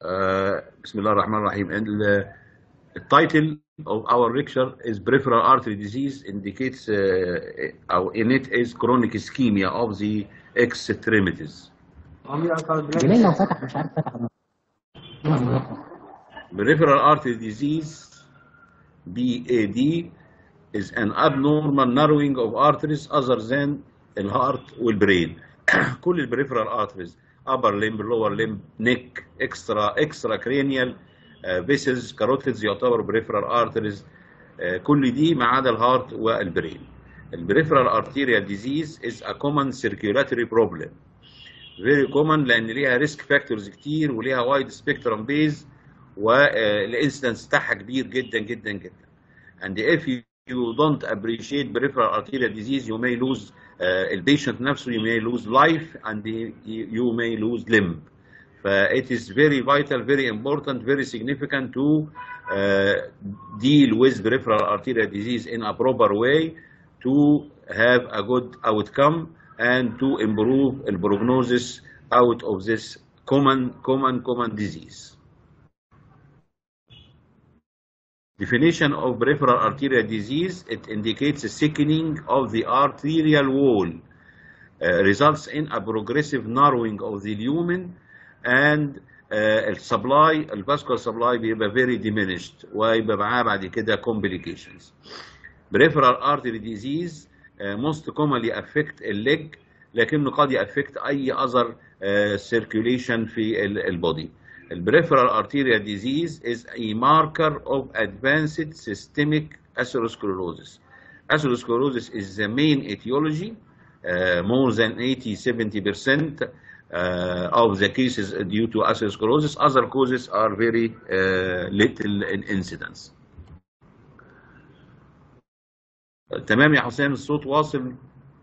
Uh, بسم الله الرحمن الرحيم. And the, the title of our lecture is peripheral artery disease indicates uh, or in it is chronic ischemia of the extremities. جميل لو فتح مش عارف فتح ولا لا. Peripheral artery disease BAD is an abnormal narrowing of arteries other than الهارت والبرين. كل البريفرال arteries upper limb lower limb neck extra extra cranial uh, vessels carotids يعتبر peripheral arteries uh, كل دي ما عدا الهارت والبرين. البريفرال arterial disease is a common circulatory problem. very common لان ليها ريسك فاكتورز كتير وليها وايد سبيكترم بيز والانسيدنس بتاعها كبير جدا جدا جدا. And if you you don't appreciate peripheral arterial disease you may lose uh, البيشنت نفسه you may lose life and you, you may lose limb. ف it is very vital, very important, very significant to uh, deal with peripheral arterial disease in a proper way to have a good outcome and to improve the prognosis out of this common, common, common disease. Definition of peripheral arterial disease, it indicates a thickening of the arterial wall, uh, results in a progressive narrowing of the lumen and uh, supply, vascular supply بيبقى very diminished ويبقى معاه بعد كده complications. Peripheral artery disease uh, most commonly affect الleg لكنه قد يأفكت أي other uh, circulation في البودي. البريفرال arterial disease is a marker of advanced systemic atherosclerosis. Atherosclerosis is the main etiology. Uh, more than 80-70% uh, of the cases due to atherosclerosis. Other causes are very uh, little in incidence. تمام يا حسام الصوت واصل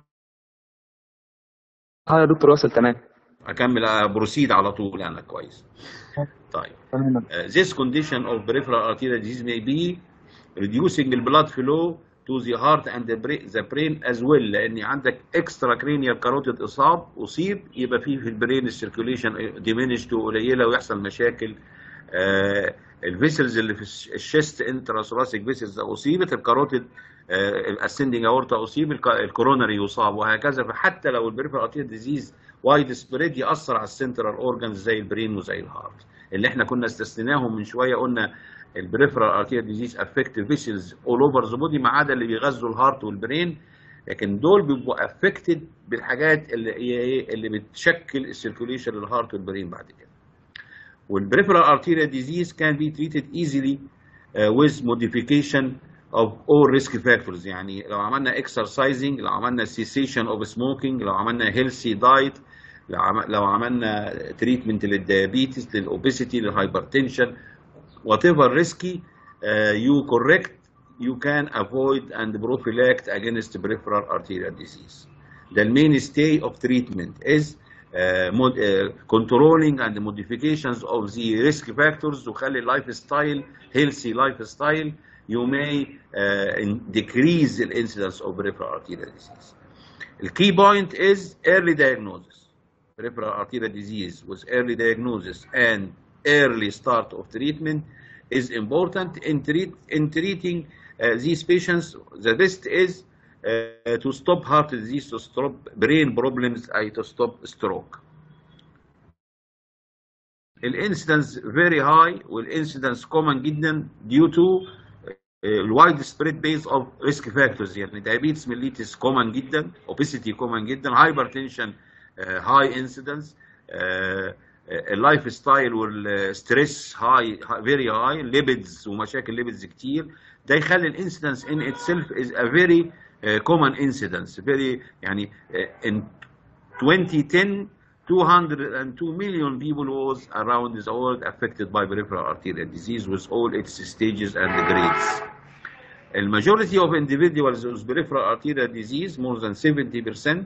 اه يا دكتور واصل تمام اكمل بروسيد على طول انا كويس طيب تمام Uh, this condition of peripheral arterial disease may be reducing the blood flow to the heart and the brain, the brain as well لان عندك extra cranial carotid اصاب اصيب يبقى فيه في البرين السيركيوليشن diminished قليله ويحصل مشاكل آه الفيسلز اللي في الشيست انتراسوراسيك فيسلز اصيبت الكاروتيد الاسندنج اورتا اصيب الك- الكوروناري يصاب وهكذا فحتى لو البريفرال ارتيريال ديزيز وايد سبريد ياثر على السنترال اورجانز زي البرين وزي الهارت اللي احنا كنا استثناهم من شويه قلنا البريفرال ارتيريال ديزيز افكت فيسلز اول اوفر ذا بودي ما عدا اللي بيغذوا الهارت والبرين لكن دول بيبقوا افكتد بالحاجات اللي هي ايه اللي بتشكل السيركوليشن للهارت والبرين بعد كده والبريفرال arterial disease can be treated easily uh, with modification of all risk factors يعني لو عملنا exercising لو عملنا cessation of smoking لو عملنا healthy diet لو عم- لو عملنا treatment للديابيتس للأوبيسيتي للهايبرتنشن whatever risky uh, you correct you can avoid and prophylact against peripheral arterial disease. The mainstay of treatment is uh, mod, uh, controlling and modifications of the risk factors وخلي lifestyle healthy lifestyle you may uh, in- decrease the incidence of peripheral arterial disease. The key point is early diagnosis. Peripheral arterial disease with early diagnosis and early start of treatment is important in, treat, in treating uh, these patients. The best is uh, to stop heart disease, to stop brain problems, uh, to stop stroke. الانسيدنس very high والانسيدنس common جدا due to الوايد سبريد بيز اوف ريسك فاكتورز يعني diabetes mellitus common جدا obesity common جدا hypertension هاي انسيدنس اللايف ستايل والستريس هاي فيري هاي ليبيدز ومشاكل ليبيدز كتير ده يخلي الانسيدنس ان اتسيلف از ا فيري كومن انسيدنس فيري يعني uh, in 2010 202 million people was around the world affected by peripheral arterial disease with all its stages and grades. The majority of individuals with peripheral arterial disease, more than 70%,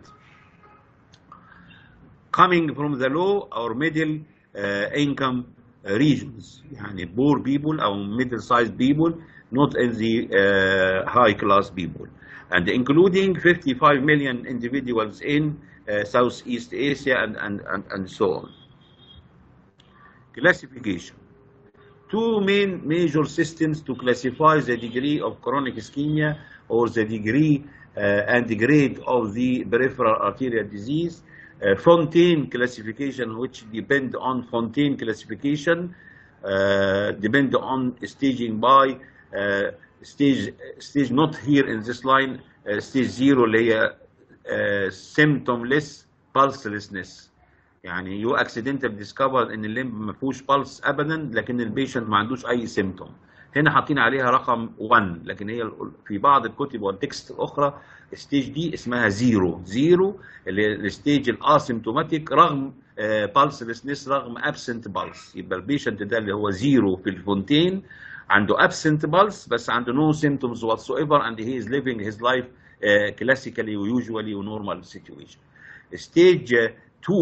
coming from the low or middle uh, income uh, regions. يعني poor people or middle sized people, not in the uh, high class people. And including 55 million individuals in uh, Southeast Asia and, and, and, and so on. classification two main major systems to classify the degree of chronic ischemia or the degree uh, and grade of the peripheral arterial disease. Uh, Fontaine classification, which depend on Fontaine classification, uh, depend on staging by uh, stage stage not here in this line uh, stage zero اللي هي uh, symptomless pulselessness يعني يو اكسيدنتال ديسكفر ان الليمب ما فيهوش بالس ابدا لكن البيشنت ما عندوش اي سيمتوم هنا حاطين عليها رقم 1 لكن هي في بعض الكتب والتكست الاخرى الستيج دي اسمها زيرو زيرو اللي هي الستيج الاسيمتوماتيك رغم بالسلسنس رغم ابسنت بالس يبقى البيشنت ده اللي هو زيرو في الفونتين عنده ابسنت بالس بس عنده نو سيمتومز واتس ايفر اند هي از ليفينج هيز لايف كلاسيكالي ويوجوالي ونورمال سيتويشن ستيج 2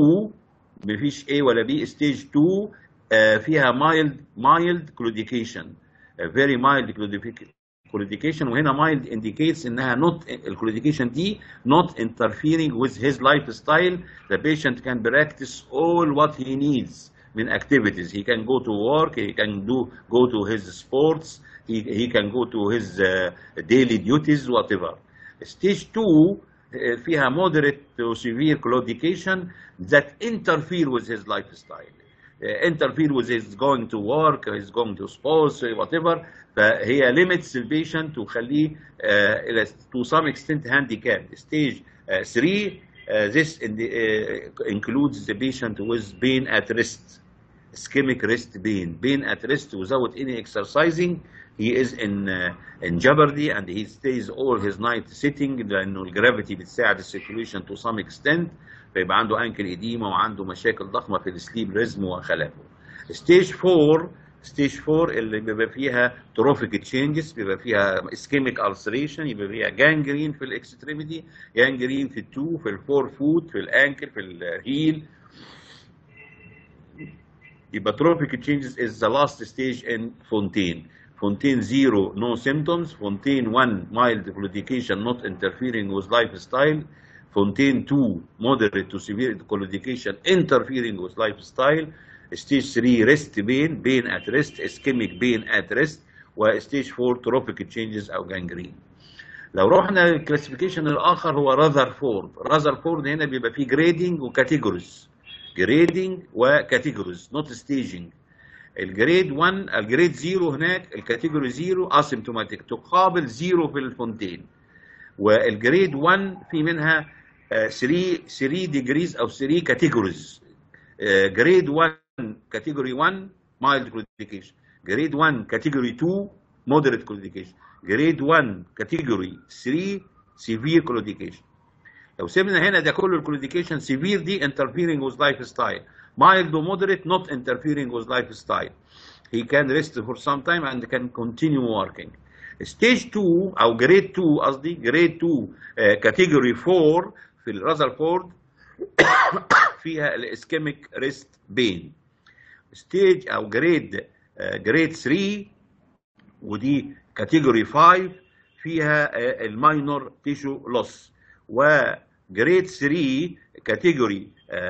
مفيش A ولا B ستيج 2 آه، فيها mild mild claudication آه، very mild claudication وهنا mild indicates انها not الكلوديكيشن دي not interfering with his lifestyle the patient can practice all what he needs من activities he can go to work he can do go to his sports he, he can go to his uh, daily duties whatever stage 2 فيها moderate to severe claudication that interfere with his lifestyle uh, interfere with his going to work his going to sports whatever فهي limits البيشنت وخليه uh, إلى to some extent handicapped stage 3 uh, this in the, uh, includes the patient with pain at rest ischemic rest pain pain at rest without any exercising he is in uh, in jeopardy and he stays all his night sitting لانه الجرافيتي بتساعد السيتويشن to some extent فيبقى عنده انكل اديمه وعنده مشاكل ضخمه في السليب ريزم وخلافه. ستيج 4 ستيج 4 اللي بيبقى فيها تروفيك تشينجز بيبقى فيها اسكيميك السريشن يبقى فيها جانجرين في الاكستريميتي جانجرين في التو في الفور فوت في الانكل في الهيل يبقى trophic changes is the last stage in Fontaine. Fontaine 0, no symptoms. Fontaine 1, mild claudication not interfering with lifestyle. Fontaine 2, moderate to severe claudication interfering with lifestyle. Stage 3, rest pain, pain at rest, ischemic pain at rest. وستيج 4 trophic changes أو gangrene. لو رحنا الكلاسيفيكيشن الآخر هو راذرفورد. راذرفورد هنا بيبقى فيه جريدنج وكاتيجوريز. جريدنج وكاتيجوريز نوت ستيجنج الجريد 1 الجريد 0 هناك الكاتيجوري 0 اسيمتوماتيك تقابل 0 في الفونتين والجريد 1 في منها 3 3 ديجريز او 3 كاتيجوريز جريد 1 كاتيجوري 1 مايلد كلوديكيشن جريد 1 كاتيجوري 2 مودريت كلوديكيشن جريد 1 كاتيجوري 3 سيفير كلوديكيشن لو سيبنا هنا ده كله الكلوديكيشن سيفير دي interfering with lifestyle mild or moderate not interfering with lifestyle he can rest for some time and can continue working stage 2 او grade 2 قصدي grade 2 كاتيجوري 4 في الرازرفورد فيها الاسكيميك ريست بين ستيج او جريد جريد 3 ودي كاتيجوري 5 فيها الماينور تيشو لوس وجريد 3 كاتيجوري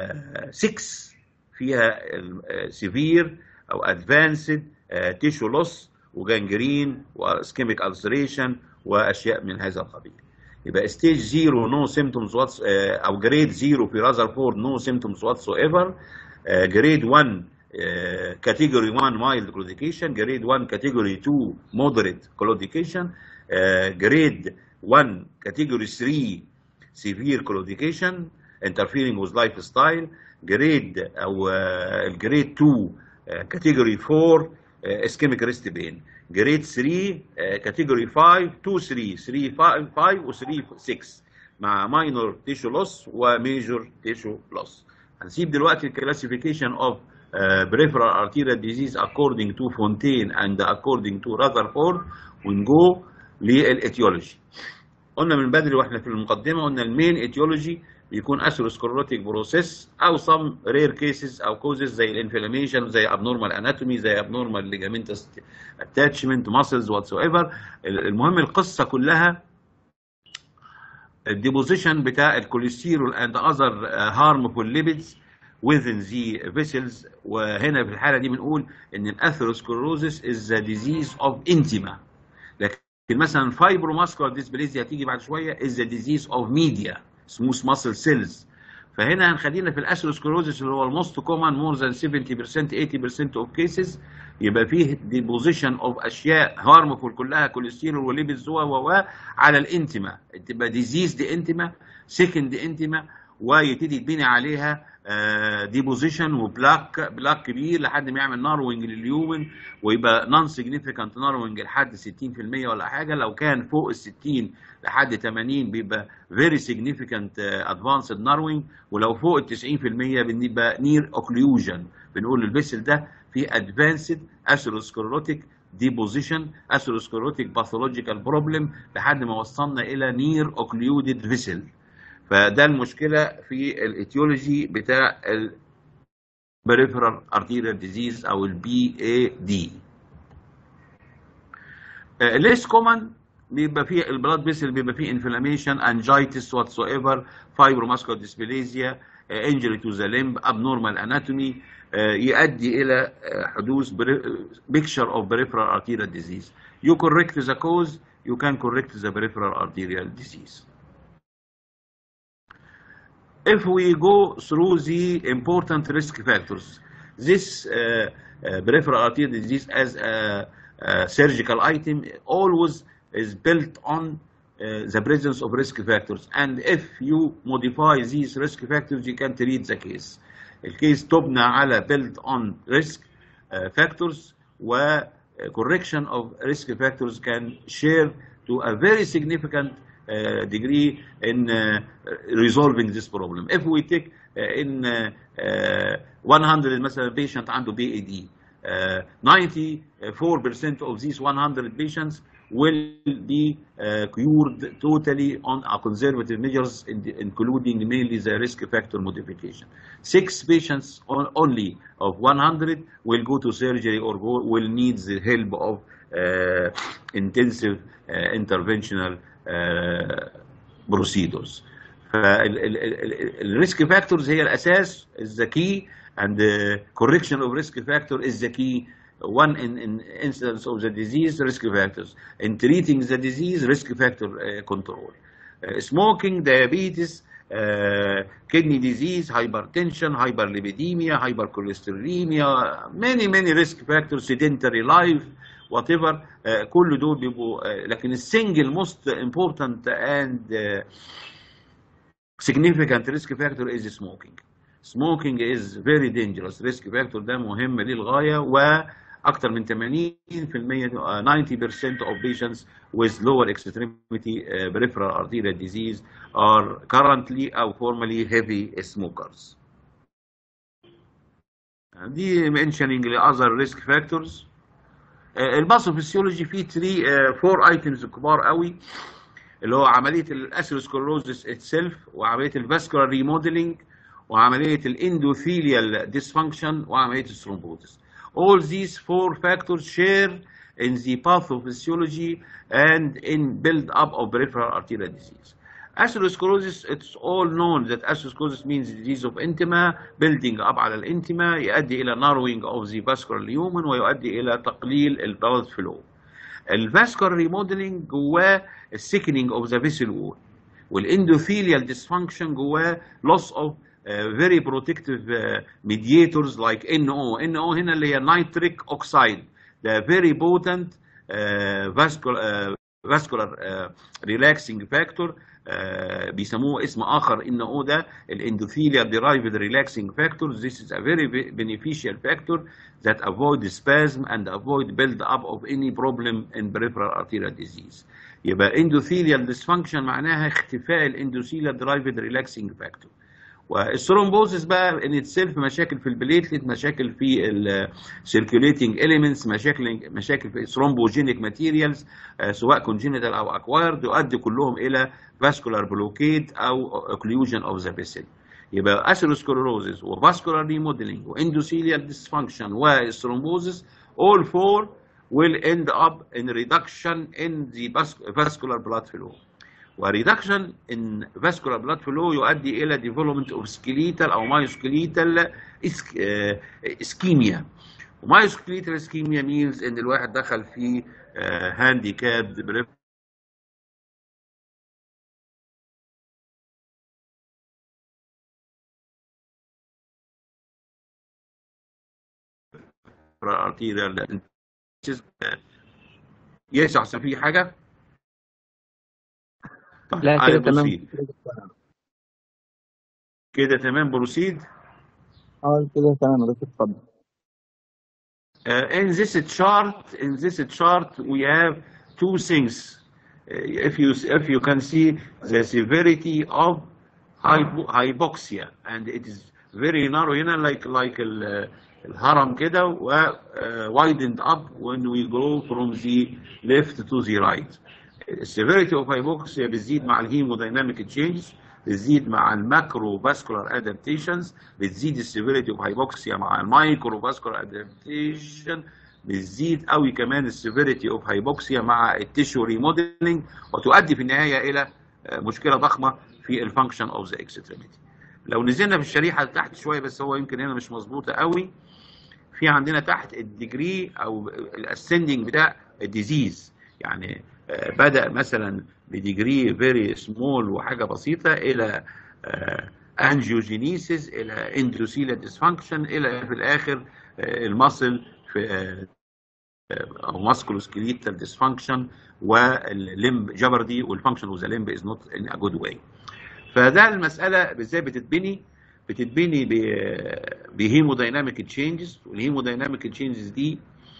6 فيها سيفير او ادفانسد تيشو لوس وجانجرين واسكيميك السريشن واشياء من هذا القبيل يبقى ستيج 0 نو سيمتومز واتس او جريد 0 في رازرفورد نو سيمتومز واتس ايفر جريد 1 كاتيجوري 1 مايلد كلوديكيشن جريد 1 كاتيجوري 2 مودريت كلوديكيشن جريد 1 كاتيجوري 3 severe claudication interfering with lifestyle جريد او الجريد 2 كاتيجوري 4 اسكيميك ريست بين جريد 3 كاتيجوري 5 2 3 3 5 و 3 6 مع ماينور تيشو لوس وميجور تيشو لوس هنسيب دلوقتي الكلاسيفيكيشن اوف peripheral arterial disease according to Fontaine and according to Rutherford ونجو للاتيولوجي قلنا من بدري واحنا في المقدمه قلنا المين اتيولوجي بيكون اثيروسكلروتيك بروسيس او سم رير كيسز او كوزز زي الانفلاميشن زي ابنورمال اناتومي زي ابنورمال ليجامنتس اتاتشمنت ماسلز واتس ايفر المهم القصه كلها الديبوزيشن بتاع الكوليسترول اند اذر هارمفول ليبيدز within the vessels وهنا في الحاله دي بنقول ان الاثيروسكلروزس is the disease of intima لكن مثلا fibromuscular dysplasia هتيجي بعد شويه is the disease of media smooth muscle cells فهنا هنخلينا في الاثيروسكلروزس اللي هو الموست كومن مور ذان 70% 80% اوف كيسز يبقى فيه ديبوزيشن اوف اشياء هارمفول كلها كوليسترول وليبيدز و و على الانتما تبقى ديزيز دي انتما سكند انتما ويبتدي يتبني عليها ديبوزيشن وبلاك بلاك كبير لحد ما يعمل ناروينج لليومن ويبقى نون سيجنيفيكانت ناروينج لحد 60% ولا حاجه لو كان فوق ال 60 لحد 80 بيبقى فيري سيجنيفيكانت ادفانسد ناروينج ولو فوق ال 90% بنبقى نير اوكليوجن بنقول الفيسل ده في ادفانسد اثيروسكلروتيك ديبوزيشن اثيروسكلروتيك باثولوجيكال بروبلم لحد ما وصلنا الى نير اوكليودد فيسل فده المشكله في الايتيولوجي بتاع البريفرال ارتيريال ديزيز او البي اي دي ليس كومن بيبقى فيه البلاد فيسل بيبقى فيه انفلاميشن انجايتس واتس ايفر فايبروماسكولار ديسبليزيا انجري تو ذا ليمب ابنورمال اناتومي يؤدي الى حدوث picture of peripheral arterial disease you correct the cause you can correct the peripheral arterial disease if we go through the important risk factors, this uh, uh, peripheral arterial disease as a, a, surgical item always is built on uh, the presence of risk factors. And if you modify these risk factors, you can treat the case. الكيس تبنى على built on risk factors و correction of risk factors can share to a very significant uh, degree in uh, resolving this problem. If we take uh, in 100 مثلا patient عنده BAD, 94% of these 100 patients will be cured totally on a conservative measures in the, including mainly the risk factor modification. Six patients on, only of 100 will go to surgery or go, will need the help of intensive interventional بروسيدورز فالريسك فاكتورز هي الاساس is the key and the correction of risk factor is the key one in, in incidence of the disease risk factors in treating the disease risk factor uh, control uh, smoking diabetes uh, kidney disease hypertension hyperlipidemia hypercholesterolemia many many risk factors sedentary life whatever uh, كل دول بيبقوا uh, لكن السنجل most important and uh, significant risk factor is smoking. Smoking is very dangerous. risk factor ده مهم للغاية وأكثر من 80% 90% of patients with lower extremity uh, peripheral arterial disease are currently أو formerly heavy smokers. دي mentioning the other risk factors. الباثوفيسيولوجي فيه 3 4 ايتمز كبار قوي اللي هو عمليه الاثيروسكلروزس اتسيلف وعمليه الفاسكولار ريموديلنج وعمليه الاندوثيليال ديسفانكشن وعمليه الثرومبوزس all these four factors share in the pathophysiology and in build up of peripheral arterial disease Atherosclerosis, it's all known that atherosclerosis means disease of intima, building up على الانتما يؤدي إلى narrowing of the vascular lumen ويؤدي إلى تقليل ال blood flow. الفاسكولار ريموديلنج جواه السيكنينج of the vessel wall. والاندوثيليال dysfunction جواه loss of uh, very protective uh, mediators like NO. NO هنا اللي هي nitric oxide. The very potent uh, vascular, uh, vascular uh, relaxing factor Uh, بيسموه اسم اخر ان او ده الاندوثيليال derived relaxing factor this is a very beneficial factor that avoid spasm and avoid build up of any problem in peripheral arterial disease يبقى endothelial dysfunction معناها اختفاء الاندوثيليال derived relaxing factor والثرومبوزس بقى ان اتسيلف مشاكل في البليتلت مشاكل في السيركيوليتنج اليمنتس مشاكل مشاكل في ثرومبوجينيك ماتيريالز سواء كونجينيتال او اكوايرد يؤدي كلهم الى فاسكولار بلوكيد او اوكليوجن اوف ذا فيسل يبقى اثيروسكلروزس وفاسكولار ريموديلنج واندوثيليال ديسفانكشن والثرومبوزس all four will end up in reduction in the vascular blood flow وريدكشن ان فاسكولار بلاد فلو يؤدي الى ديفلوبمنت اوف سكيليتال او مايوسكيليتال اسكيميا ومايوسكيليتال اسكيميا مينز ان الواحد دخل في هانديكاب arterial يس احسن في حاجه طيب لا تعالى كده تمام بروسيد كده تمام بروسيد اه كده تمام يا دكتور اتفضل Uh, in this chart, in this chart, we have two things. Uh, if you if you can see the severity of hypo, hypoxia, and it is very narrow هنا like like ال- الهرم كده و uh, widened up when we go from the left to the right. السيفيريتي اوف hypoxia بتزيد مع الهيمودايناميك تشينجز بتزيد مع الماكرو فاسكولار ادابتيشنز بتزيد السيفيريتي اوف هايبوكسيا مع المايكرو فاسكولار ادابتيشن بتزيد قوي كمان السيفيريتي اوف هايبوكسيا مع التيشو ريموديلنج وتؤدي في النهايه الى آه، مشكله ضخمه في الفانكشن اوف ذا اكستريميتي لو نزلنا في الشريحه لتحت شويه بس هو يمكن هنا مش مظبوطه قوي في عندنا تحت الديجري او الاسندنج بتاع الديزيز يعني آه، بدا مثلا بديجري فيري سمول وحاجه بسيطه الى انجيوجينيسيس الى اندوثيليا ديسفانكشن الى في الاخر المصل في آه، او ماسكولوسكليتال ديسفانكشن والليمب جبردي والفانكشن اوف ذا ليمب از نوت ان ا جود واي فده المساله ازاي بتتبني بتتبني بهيمودايناميك تشينجز والهيمودايناميك تشينجز دي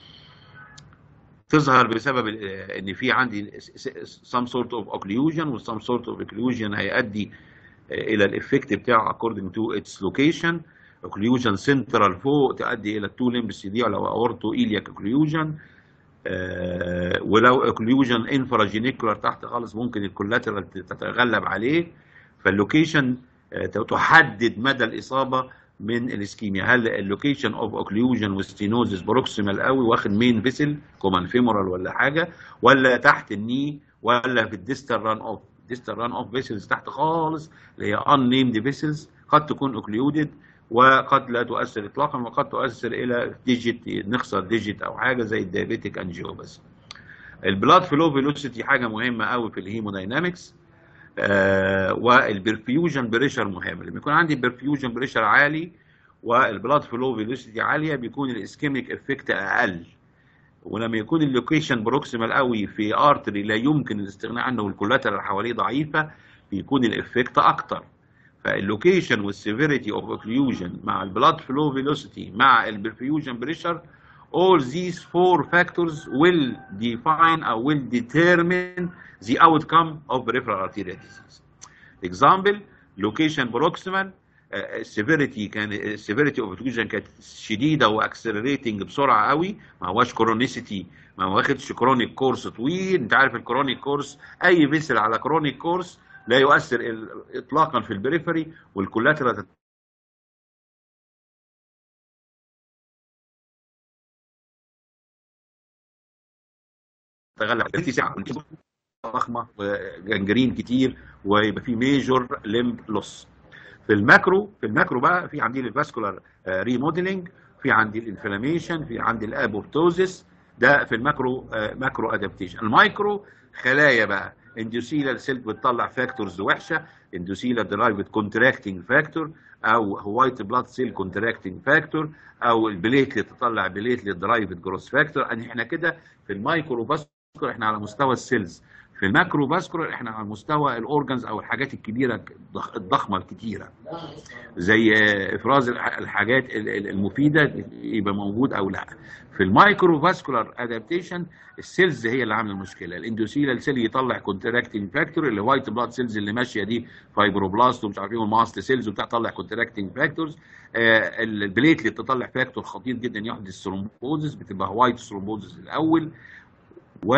تظهر بسبب ال- ان في عندي some sort of occlusion و some sort of occlusion هيؤدي الى الافكت بتاعه according to its location occlusion central فوق تؤدي الى التو لمبس دي لو اورتو ايلياك occlusion آه، ولو occlusion infragenicular تحت خالص ممكن الكولاترال تتغلب عليه فاللوكيشن آه، تحدد مدى الاصابه من الاسكيميا هل اللوكيشن اوف اوكليوجن وستينوزس بروكسيمال قوي واخد مين فيسل كومان فيمورال ولا حاجه ولا تحت الني ولا في الديستال ران اوف ديستال ران اوف فيسلز تحت خالص اللي هي ان نيمد فيسلز قد تكون اوكليودد وقد لا تؤثر اطلاقا وقد تؤثر الى ديجيت نخسر ديجيت او حاجه زي الدايابيتيك انجيوباثي البلاد فلو فيلوسيتي حاجه مهمه قوي في الهيموداينامكس آه والبرفيوجن بريشر مهم لما يكون عندي برفيوجن بريشر عالي والبلاد فلو فيلوسيتي عاليه بيكون الاسكيميك افكت اقل ولما يكون اللوكيشن بروكسيمال قوي في ارتري لا يمكن الاستغناء عنه والكولاترال اللي حواليه ضعيفه بيكون الافكت اكتر فاللوكيشن والسيفيريتي اوف اوكليوجن مع البلاد فلو فيلوسيتي مع البرفيوجن بريشر all these four factors will define or will determine the outcome of peripheral arterial disease. Example, location proximal uh, severity كان severity of occlusion كانت شديده واكسلريتنج بسرعه قوي ما هواش كرونيسيتي ما واخدش كرونيك كورس طويل انت عارف الكرونيك كورس اي فيسل على كرونيك كورس لا يؤثر ال- اطلاقا في البريفري والكولاترال تتغلب على ساعه ضخمه وجنجرين كتير ويبقى في ميجور ليمب لوس في الماكرو في الماكرو بقى في عندي الفاسكولار ريموديلنج في عندي الانفلاميشن في عندي الابوبتوزيس ده في الماكرو آه، ماكرو ادابتيشن المايكرو خلايا بقى اندوسيلال سيل بتطلع فاكتورز وحشه اندوسيلال درايفد كونتراكتنج فاكتور او وايت بلاد سيل كونتراكتنج فاكتور او البليتلت تطلع بليتلت درايفد جروس فاكتور ان احنا كده في المايكرو فاسكولار احنا على مستوى السيلز في الماكرو فاسكولار احنا على مستوى الاورجنز او الحاجات الكبيره الضخ- الضخمه الكتيره زي آه، افراز الح- الحاجات ال- ال- المفيده يبقى موجود او لا في المايكرو فاسكولار ادابتيشن السيلز هي اللي عامله المشكله الاندوثيلال سيل يطلع كونتراكتنج فاكتور اللي وايت بلاد سيلز اللي ماشيه دي فايبروبلاست ومش عارف ايه والماست سيلز وبتاع تطلع كونتراكتنج فاكتورز البليتلت تطلع فاكتور خطير جدا يحدث ثرومبوزس بتبقى وايت ثرومبوزس الاول و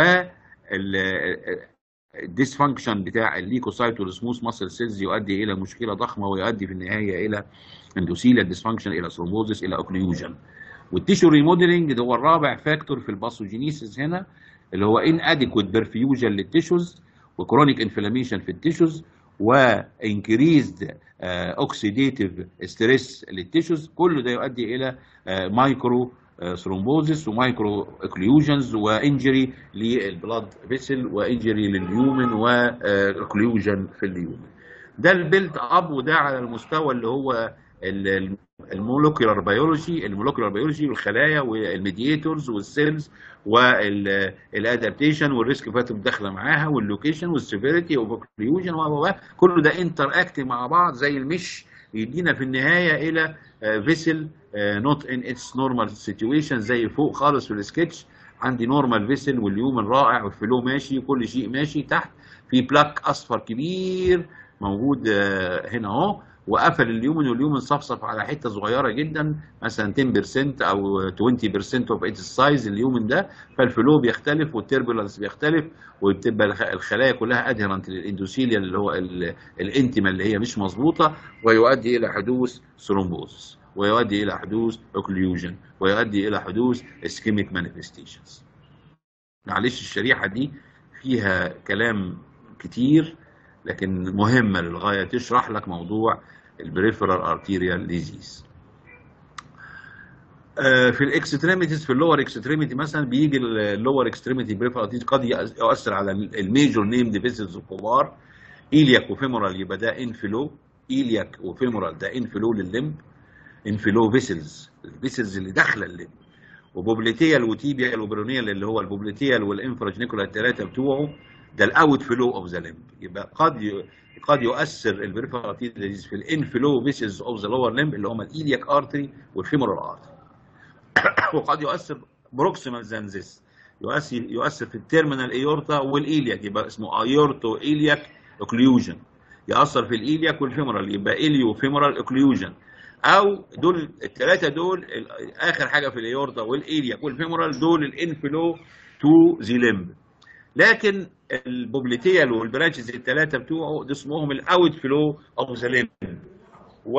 الديسفانكشن بتاع الليكوسايت والسموث ماسل سيلز يؤدي الى مشكله ضخمه ويؤدي في النهايه الى اندوثيليال ديسفانكشن الى ثرومبوزس الى اوكليوجن والتيشو ريموديلنج ده هو الرابع فاكتور في الباثوجينيسيس هنا اللي هو ان اديكوت برفيوجن للتيشوز وكرونيك انفلاميشن في التيشوز وانكريزد اوكسيديتيف ستريس للتيشوز كل ده يؤدي الى مايكرو ثرومبوزس ومايكرو اكليوجنز وانجري للبلاد فيسل وانجري لليومن واكليوجن في اليومن ده البيلت اب وده على المستوى اللي هو المولكيولار بيولوجي المولكيولار بيولوجي والخلايا والميدياتورز والسيلز والادابتيشن والريسك فاكتور داخله معاها واللوكيشن والسيفيريتي والاكليوجن و كله ده انتر اكت مع بعض زي المش يدينا في النهايه الى فيسل نوت ان اتس نورمال سيتويشن زي فوق خالص في السكتش عندي نورمال فيسل واليومن رائع والفلو ماشي كل شيء ماشي تحت في بلاك اصفر كبير موجود هنا اهو وقفل اليومن واليومن صفصف على حته صغيره جدا مثلا 10% او 20% اوف اتس سايز اليومن ده فالفلو بيختلف والتربولنس بيختلف وبتبقى الخلايا كلها ادهرنت للاندوثيليا اللي هو الانتما اللي هي مش مظبوطه ويؤدي الى حدوث ثرومبوزس ويؤدي الى حدوث اوكليوجن ويؤدي الى حدوث اسكيميك مانيفستيشنز معلش الشريحه دي فيها كلام كتير لكن مهمه للغايه تشرح لك موضوع البريفرال ارتيريال ديزيز في الاكستريميتيز في اللور اكستريميتي مثلا بيجي اللور اكستريميتي بريفرال ارتيريال قد يؤثر على الميجور نيم ديفيسز الكبار ايلياك وفيمورال يبقى ده انفلو ايلياك وفيمورال ده انفلو لللمب انفلو فيسلز الفيسلز اللي داخله اللمب وبوبليتيال وتيبيال وبرونيال اللي هو البوبليتيال والانفراجنيكولا الثلاثه بتوعه ده الاوت فلو اوف ذا لمب يبقى قد ي... قد يؤثر البريفرال ديزيز في الانفلو فيسز اوف ذا لور لمب اللي هم الايلياك ارتري والفيمورال ارتري وقد يؤثر بروكسيمال ذان ذس يؤثر يؤثر في التيرمينال ايورتا والايلياك يبقى اسمه ايورتو ايلياك اوكليوجن يأثر في الايلياك والفيمورال يبقى اليو فيمورال اوكليوجن او دول الثلاثه دول اخر حاجه في الايورتا والايلياك والفيمورال دول الانفلو تو ذا لمب لكن البوبليتيال والبرانشز الثلاثه بتوعه ده اسمهم الاوت فلو اوف ذا لمب و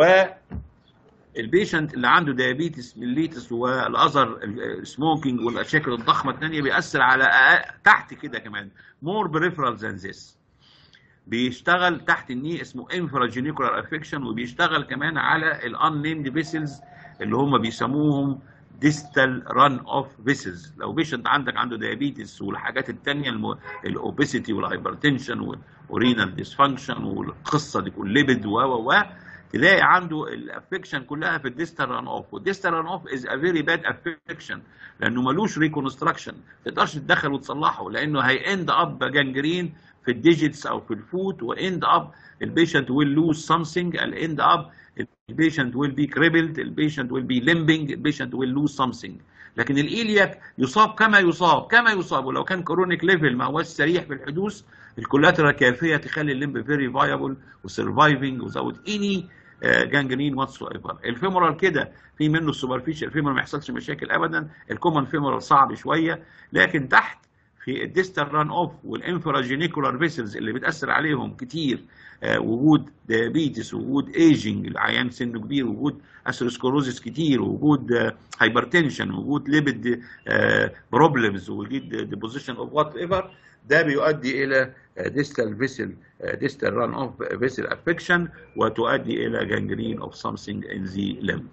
البيشنت اللي عنده ديابيتس ميليتس والاذر سموكينج والمشاكل الضخمه الثانيه بيأثر على تحت كده كمان مور بريفرال ذان ذس بيشتغل تحت الني اسمه انفراجينيكولار افكشن وبيشتغل كمان على الان نيمد فيسلز اللي هم بيسموهم ديستال ران اوف فيسلز لو بيشنت عندك عنده ديابيتس والحاجات الثانيه الاوبيسيتي والهايبرتنشن ورينال ديسفانكشن والقصه دي كل ليبيد و و و تلاقي عنده الافكشن كلها في الديستال ران اوف والديستال ران اوف از ا فيري باد افكشن لانه ملوش ريكونستراكشن ما تقدرش تدخل وتصلحه لانه هي اند اب جانجرين في الديجيتس او في الفوت واند اب البيشنت ويل لوز سمثينج الاند اب البيشنت ويل بي كريبلد البيشنت ويل بي ليمبنج البيشنت ويل لوز سمثينج لكن الايلياك يصاب كما يصاب كما يصاب ولو كان كرونيك ليفل ما هوش سريع في الحدوث الكولاترا كافيه تخلي الليمب فيري فايبل وسرفايفنج وزود اني جانجرين واتس ايفر الفيمورال كده في منه السوبرفيشال الفيمورال ما يحصلش مشاكل ابدا الكومن فيمورال صعب شويه لكن تحت في الديستال ران اوف والانفراجينيكولار فيسلز اللي بتاثر عليهم كتير آه وجود ديابيتس وجود ايجنج العيان سنه كبير وجود اثيروسكلوزس كتير وجود آه هايبرتنشن وجود ليبيد آه بروبلمز وجود ديبوزيشن اوف وات ايفر ده بيؤدي الى ديستال فيسل ديستال ران اوف فيسل افكشن وتؤدي الى جانجرين اوف سامثينج ان ذا لمب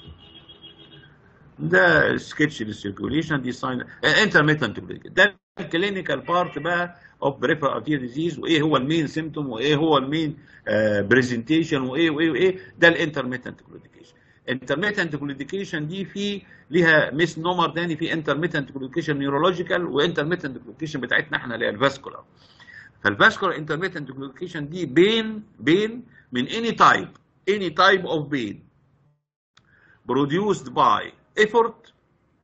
ده سكتش للسيركوليشن دي ساين انترميتنت ده الكلينيكال بارت بقى اوف بريفرال ارتير ديزيز وايه هو المين سيمتوم وايه هو المين برزنتيشن وايه وايه وايه ده الانترميتنت كلوديكيشن انترميتنت كلوديكيشن دي في ليها ميس نمر تاني في انترميتنت كلوديكيشن نيورولوجيكال وانترميتنت كلوديكيشن بتاعتنا احنا اللي هي الفاسكولار فالفاسكولار انترميتنت كلوديكيشن دي بين بين من اني تايب اني تايب اوف بين produced by effort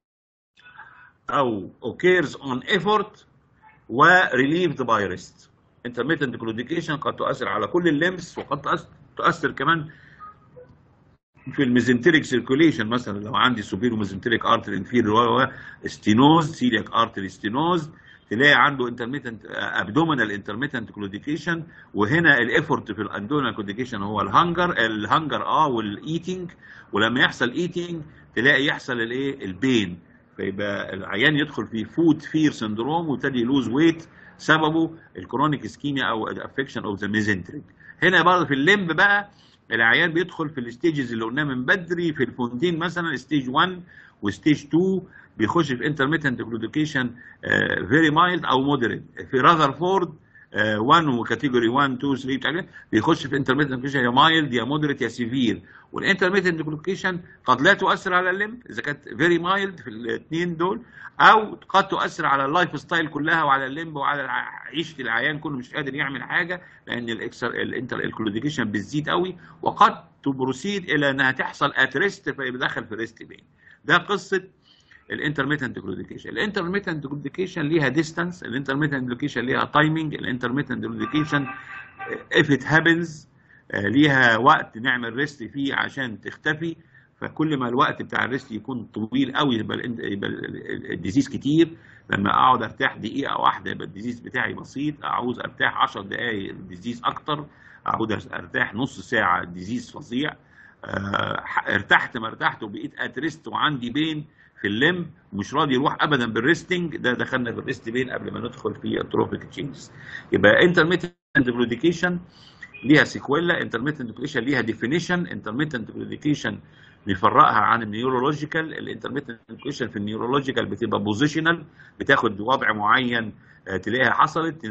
او occurs on effort و relieved by rest intermittent claudication قد تؤثر على كل اللمس وقد تؤثر كمان في الميزنتريك سيركوليشن مثلا لو عندي سوبيرو ميزنتريك ارتري انفيريور ستينوز سيلياك ارتري ستينوز تلاقي عنده انترميتنت ابدومينال انترميتنت كلوديكيشن وهنا الايفورت في الاندونال كلوديكيشن هو الهنجر الهنجر اه والايتنج ولما يحصل ايتنج تلاقي يحصل الايه البين فيبقى العيان يدخل في فود فير سندروم ويبتدي يلوز ويت سببه الكرونيك اسكيميا او افكشن اوف ذا ميزنتريك هنا برضه في الليمب بقى العيان بيدخل في الستيجز اللي قلناها من بدري في الفونتين مثلا ستيج 1 وستيج 2 بيخش في انترميتنت جلوديكيشن فيري مايلد او مودريت في راذرفورد 1 وكاتيجوري 1 2 3 بتاع بيخش في انترميتنت جلوكيشن يا مايلد يا مودريت يا سيفير والانترميتنت جلوكيشن قد لا تؤثر على الليمب اذا كانت فيري مايلد في الاثنين دول او قد تؤثر على اللايف ستايل كلها وعلى الليمب وعلى عيشه العيان كله مش قادر يعمل حاجه لان الاكسر الانتر الكلوديكيشن بتزيد قوي وقد تبروسيد الى انها تحصل ات ريست فيدخل في ريست بين ده قصه الانترميتنت جلوديكيشن الانترميتنت جلوديكيشن ليها ديستانس الانترميتنت جلوديكيشن ليها تايمنج الانترميتنت جلوديكيشن اف ات هابنز ليها وقت نعمل ريست فيه عشان تختفي فكل ما الوقت بتاع الريست يكون طويل قوي يبقى يبقى الديزيز كتير لما اقعد ارتاح دقيقه واحده يبقى الديزيز بتاعي بسيط عاوز ارتاح 10 دقائق الديزيز اكتر عاوز ارتاح نص ساعه الديزيز فظيع ارتحت ما ارتحت وبقيت اتريست وعندي بين في اللم مش راضي يروح ابدا بالريستنج ده دخلنا في الريست بين قبل ما ندخل في التروفيك تشينجز يبقى انترميتنت جلوديكيشن ليها سيكويلا انترميتنت جلوديكيشن ليها ديفينيشن انترميتنت جلوديكيشن نفرقها عن النيورولوجيكال الانترميتنت جلوديكيشن في النيورولوجيكال بتبقى بوزيشنال بتاخد وضع معين تلاقيها حصلت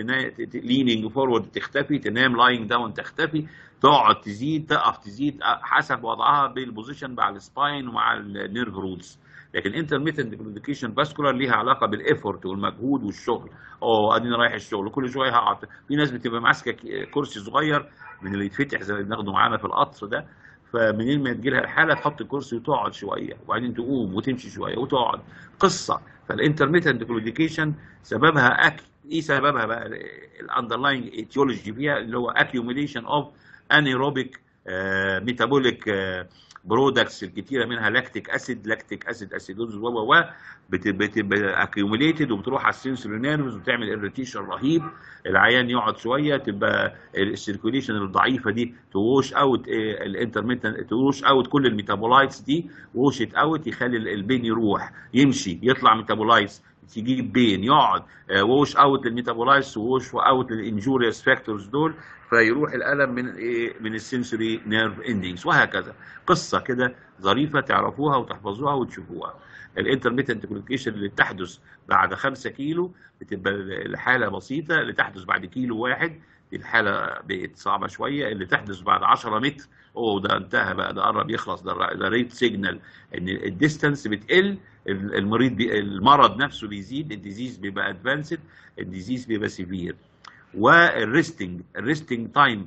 ليننج فورورد تختفي تنام لاينج داون تختفي تقعد تزيد تقف تزيد حسب وضعها بالبوزيشن مع السباين ومع النيرف روتس لكن انترميتنت جلوديكيشن فاسكولار ليها علاقه بالافورت والمجهود والشغل اه اديني رايح الشغل كل شويه هقعد في ناس بتبقى ماسكه كرسي صغير من اللي يتفتح زي اللي بناخده معانا في القطر ده فمنين ما تجي لها الحاله تحط الكرسي وتقعد شويه وبعدين تقوم وتمشي شويه وتقعد قصه فالانترميتنت جلوديكيشن سببها اكل ايه سببها بقى الاندرلاينج ايتيولوجي فيها اللي هو اكيوميليشن اوف انيروبيك ميتابوليك برودكتس الكتيره منها لاكتيك اسيد لاكتيك اسيد اسيدوز و و و بتبقى اكيوميليتد وبتروح على السنسوري نيرفز وتعمل اريتيشن رهيب العيان يقعد شويه تبقى السيركوليشن الضعيفه دي توش اوت الانترميتنت توش اوت كل الميتابولايتس دي ووشت اوت يخلي البين يروح يمشي يطلع ميتابولايتس تجيب بين يقعد ووش اوت الميتابولايتس ووش اوت الانجوريوس فاكتورز دول فيروح الالم من ايه من السنسوري نيرف اندنجز وهكذا قصه كده ظريفه تعرفوها وتحفظوها وتشوفوها الانترميتنت كوميونيكيشن اللي تحدث بعد 5 كيلو بتبقى الحاله بسيطه اللي تحدث بعد كيلو واحد الحاله بقت صعبه شويه اللي تحدث بعد 10 متر اوه ده انتهى بقى ده قرب يخلص ده ده ريت سيجنال ان الديستانس بتقل المريض بي المرض نفسه بيزيد الديزيز بيبقى ادفانسد الديزيز بيبقى سيفير والريستنج الريستنج تايم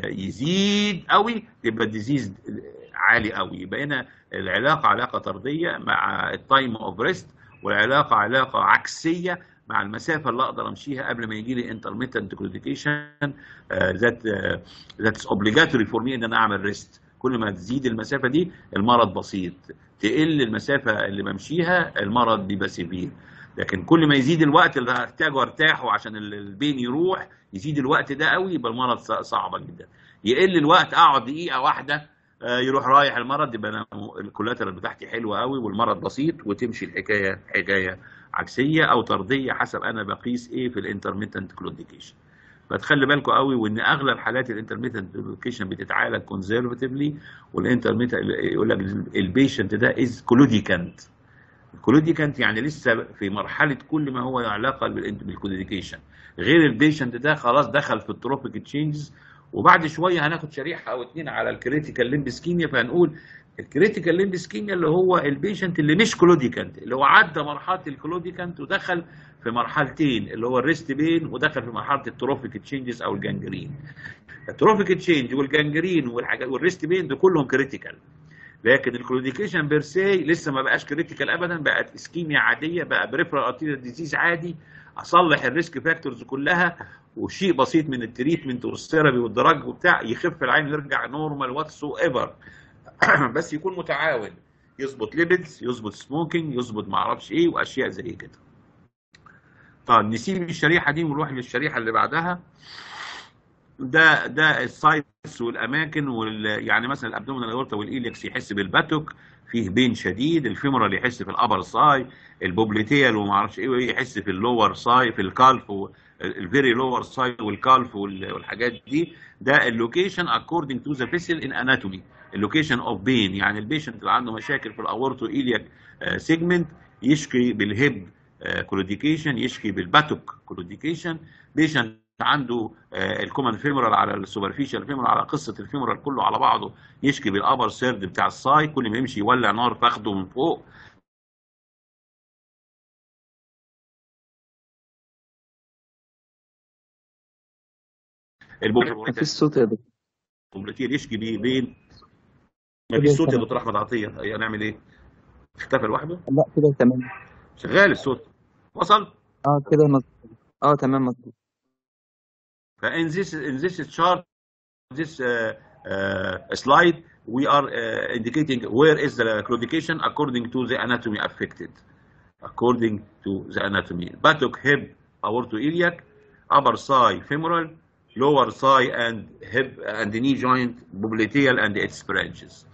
يزيد قوي يبقى الديزيز عالي قوي يبقى هنا العلاقه علاقه طرديه مع التايم اوف ريست والعلاقه علاقه عكسيه مع المسافه اللي اقدر امشيها قبل ما يجي لي انترميتنت كلوديكيشن ذات ذاتس اوبليجاتوري فور مي ان انا اعمل ريست كل ما تزيد المسافه دي المرض بسيط تقل المسافه اللي بمشيها المرض بيبقى سيفير لكن كل ما يزيد الوقت اللي هحتاجه ارتاحه عشان البين يروح يزيد الوقت ده قوي يبقى المرض صعبه جدا يقل الوقت اقعد دقيقه واحده يروح رايح المرض يبقى انا الكولاترال بتاعتي حلوه قوي والمرض بسيط وتمشي الحكايه حكايه عكسيه او طرديه حسب انا بقيس ايه في الانترميتنت كلوديكيشن فتخلي بالكم قوي وان اغلب حالات الانترميتنت كلوديكيشن بتتعالج كونزرفتيفلي والانترميتنت يقول لك البيشنت ده از كلوديكانت الكلوديكانت يعني لسه في مرحله كل ما هو علاقه بالكلوديكيشن غير البيشنت ده خلاص دخل في التروبيك تشينجز وبعد شويه هناخد شريحه او اتنين على الكريتيكال ليمب سكيميا فهنقول الكريتيكال ليمب سكيميا اللي هو البيشنت اللي مش كلوديكانت اللي هو عدى مرحله الكلوديكانت ودخل في مرحلتين اللي هو الريست بين ودخل في مرحله التروفيك تشينجز او الجانجرين التروفيك تشينج والجانجرين والحاجات والريست بين دول كلهم كريتيكال لكن الكلوديكيشن بيرسي لسه ما بقاش كريتيكال ابدا بقت اسكيميا عاديه بقى بريفرال ارتيريال ديزيز عادي اصلح الريسك فاكتورز كلها وشيء بسيط من التريتمنت والثيرابي والدراج وبتاع يخف العين يرجع نورمال واتسو ايفر بس يكون متعاون يظبط ليبيدز يظبط سموكينج يظبط ما اعرفش ايه واشياء زي كده طب نسيب الشريحه دي ونروح للشريحه اللي بعدها ده ده السايتس والاماكن وال يعني مثلا الابدومينال اورتا والايلكس يحس بالباتوك فيه بين شديد الفيمورال يحس في الابر ساي البوبليتيال وما اعرفش ايه يحس في اللور ساي في الكالف الفيري لور ساي والكالف والحاجات دي ده اللوكيشن according to the vessel in anatomy اللوكيشن اوف بين يعني البيشنت اللي عنده مشاكل في الاورتو ايلياك سيجمنت يشكي بالهيب كولوديكيشن يشكي بالباتوك كولوديكيشن بيشنت عنده الكومن فيمورال على السوبرفيشال فيمورال على قصه الفيمورال كله على بعضه يشكي بالابر سيرد بتاع الساي كل ما يمشي يولع نار تاخده من فوق مفيش صوت يا دكتور البوبليتير يشكي بيه بين ما فيش صوت يا دكتور احمد عطيه هنعمل ايه؟ اختفى لوحده؟ لا كده تمام شغال الصوت وصل؟ اه كده مظبوط اه تمام مظبوط فان this in this chart this uh, uh, slide we are uh, indicating where is the claudication according to the anatomy affected according to the anatomy buttock hip aortoiliac upper thigh femoral lower thigh and hip and knee joint popliteal and its branches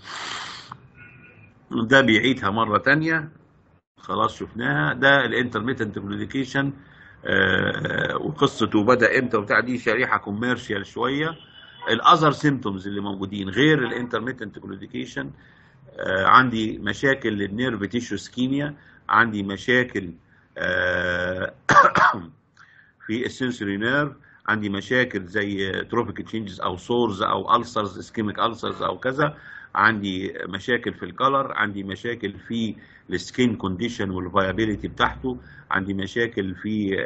ده بيعيدها مرة تانية خلاص شفناها ده الانترميتنت كلوديكيشن آه وقصته بدا امتى وبتاع دي شريحه كوميرشال شويه الاذر سيمتومز اللي موجودين غير الانترميتنت كلوديكيشن آه عندي مشاكل للنيرف تيشو سكيميا عندي مشاكل آه في السنسوري نيرف عندي مشاكل زي تروفيك تشينجز او سورز او السرز اسكيميك السرز او كذا عندي مشاكل في الكلر عندي مشاكل في السكين كونديشن والفايابيليتي بتاعته عندي مشاكل في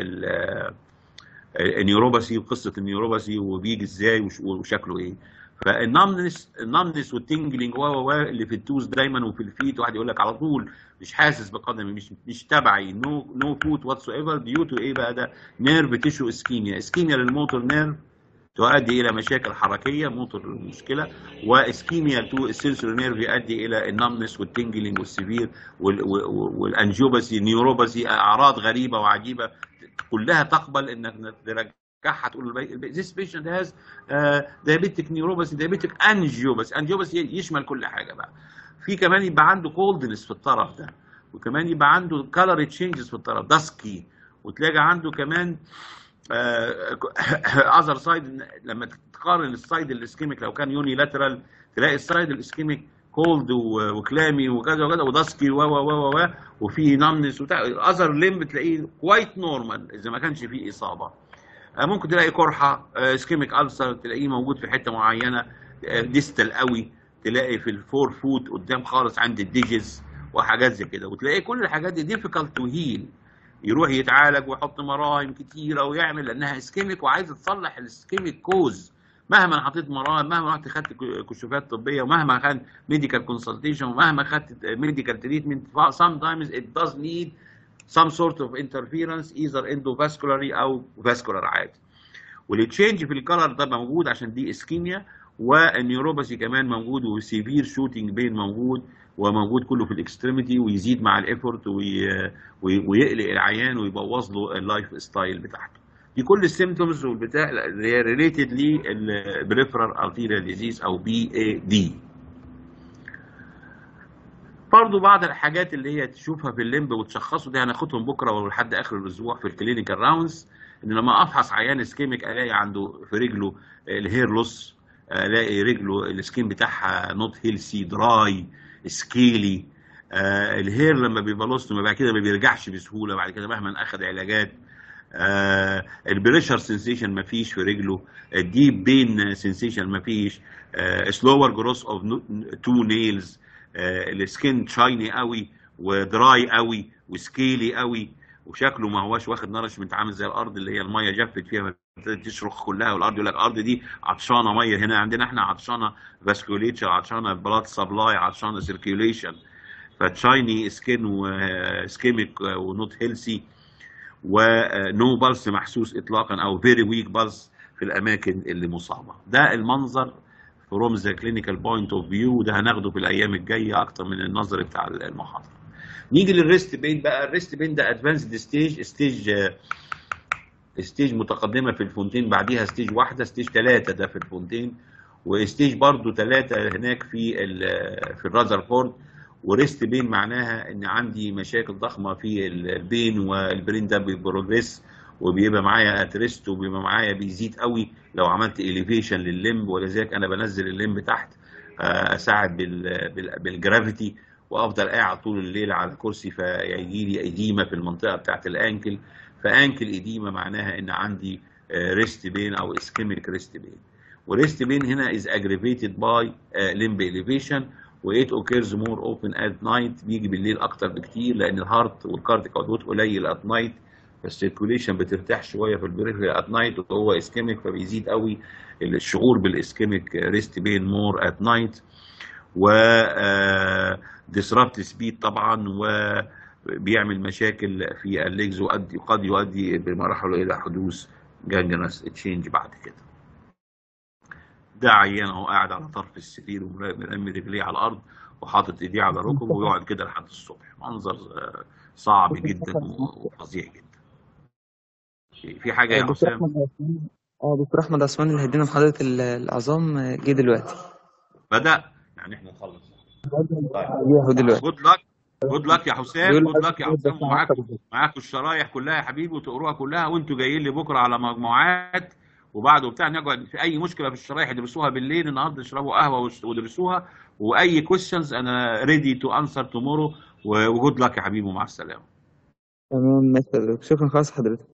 النيوروباثي وقصه النيوروباثي وبيجي ازاي وشكله ايه فالنمنس النمنس والتنجلينج و و اللي في التوز دايما وفي الفيت واحد يقول لك على طول مش حاسس بقدمي مش مش تبعي نو نو فوت واتس ايفر ديو تو ايه بقى ده نيرف تيشو اسكيميا اسكيميا للموتور نيرف تؤدي الى مشاكل حركيه موتور مشكله واسكيميا تو السنسوري نيرف يؤدي الى النمنس والتنجلينج والسيفير والانجيوباثي نيوروباثي اعراض غريبه وعجيبه كلها تقبل انك ترجعها تقول this patient has uh, diabetic neuropathy diabetic angiopathy angiopathy يشمل كل حاجه بقى في كمان يبقى عنده coldness في الطرف ده وكمان يبقى عنده color changes في الطرف dusky وتلاقي عنده كمان اذر uh, سايد لما تقارن السايد الاسكيميك لو كان يوني لاترال تلاقي السايد الاسكيميك كولد وكلامي وكذا وكذا وداسكي و و و و وفي نمنس وبتاع الاذر ليم بتلاقيه كوايت نورمال اذا ما كانش فيه اصابه ممكن تلاقي قرحه اسكيميك السر تلاقيه موجود في حته معينه ديستال قوي تلاقي في الفور فوت قدام خالص عند الديجز وحاجات زي كده وتلاقي كل الحاجات دي ديفيكالت تو هيل يروح يتعالج ويحط مراهم كتيره ويعمل لانها اسكيميك وعايز تصلح الاسكيميك كوز مهما حطيت مراهم مهما رحت خدت كشوفات طبيه ومهما خدت ميديكال كونسلتيشن ومهما خدت ميديكال تريتمنت sometimes it does need some sort of interference either endovascularly او vascular عادي والتشينج في الكلر ده موجود عشان دي اسكيميا والنيوروباثي كمان موجود وسيفير شوتنج بين موجود وموجود كله في الاكستريميتي ويزيد مع الايفورت ويقلق العيان ويبوظ له اللايف ستايل بتاعته دي كل السيمتومز والبتاع اللي هي ريليتد للبريفرال ارتيريال ديزيز او بي اي دي برضه بعض الحاجات اللي هي تشوفها في الليمب وتشخصه دي هناخدهم بكره ولحد اخر الاسبوع في الكلينيكال راوندز ان لما افحص عيان اسكيميك الاقي عنده في رجله الهير لوس الاقي رجله السكين بتاعها نوت هيلسي دراي سكيلي آه الهير لما بيبقى لوست بعد كده ما بيرجعش بسهوله بعد كده مهما اخذ علاجات آه البريشر سنسيشن ما فيش في رجله الديب بين سنسيشن ما فيش سلور جروس اوف تو نيلز السكين شايني قوي ودراي قوي وسكيلي قوي وشكله ما هواش واخد نرشمنت عامل زي الارض اللي هي الميه جفت فيها تشرخ كلها والارض يقول لك الارض دي عطشانه ميه هنا عندنا احنا عطشانه فاسكوليتشر عطشانه بلاد سبلاي عطشانه سيركيوليشن فتشايني سكين وسكيميك ونوت هيلسي ونو بلس محسوس اطلاقا او فيري ويك بلس في الاماكن اللي مصابه ده المنظر فروم ذا كلينيكال بوينت اوف فيو ده هناخده في الايام الجايه اكتر من النظر بتاع المحاضره نيجي للريست بين بقى الريست بين ده ادفانسد ستيج ستيج ستيج متقدمه في الفونتين بعديها ستيج واحده ستيج ثلاثه ده في الفونتين وستيج برضو ثلاثه هناك في ال في الرازرفورد وريست بين معناها ان عندي مشاكل ضخمه في ال- البين والبرين ده بيبروجريس وبيبقى معايا اتريست وبيبقى معايا بيزيد قوي لو عملت اليفيشن لللمب ولذلك انا بنزل اللمب تحت آه، اساعد بال- بال- بالجرافيتي وافضل قاعد طول الليل على كرسي فيجي لي اديمه في المنطقه بتاعت الانكل فانكل اديمه معناها ان عندي ريست بين او اسكيميك ريست بين وريست بين هنا is aggravated by uh, limb elevation و it occurs more often at night بيجي بالليل اكتر بكتير لان الهارت والكارديك اوتبوت قليل at night فالسيركوليشن بترتاح شويه في البريفري at night وهو اسكيميك فبيزيد قوي الشعور بالاسكيميك ريست بين مور at night و disrupt سبيد طبعا وبيعمل مشاكل في الليجز وقد قد يؤدي بمراحل الى حدوث جانجنس تشينج بعد كده ده عيان اهو قاعد على طرف السرير ومرمي رجليه على الارض وحاطط ايديه على ركبه ويقعد كده لحد الصبح منظر آه، صعب جدا وفظيع جدا في حاجه يا دكتور حسام احمد عثمان اه دكتور احمد عثمان اللي هيدينا محاضره ال- العظام آه، جه دلوقتي بدا يعني احنا نخلص طيب جه اهو دلوقتي جود لك جود لك يا حسام بيقول جود لك يا حسام ومعاكم معاكم الشرايح كلها يا حبيبي وتقروها كلها وانتوا جايين لي بكره على مجموعات وبعد وبتاع نقعد في اي مشكله في الشرايح ادرسوها بالليل النهارده اشربوا قهوه وش- وادرسوها واي كويشنز انا ريدي تو انسر تومورو وجود لك يا حبيبي ومع السلامه تمام ماشي يا دكتور. شكرا خالص حضرتك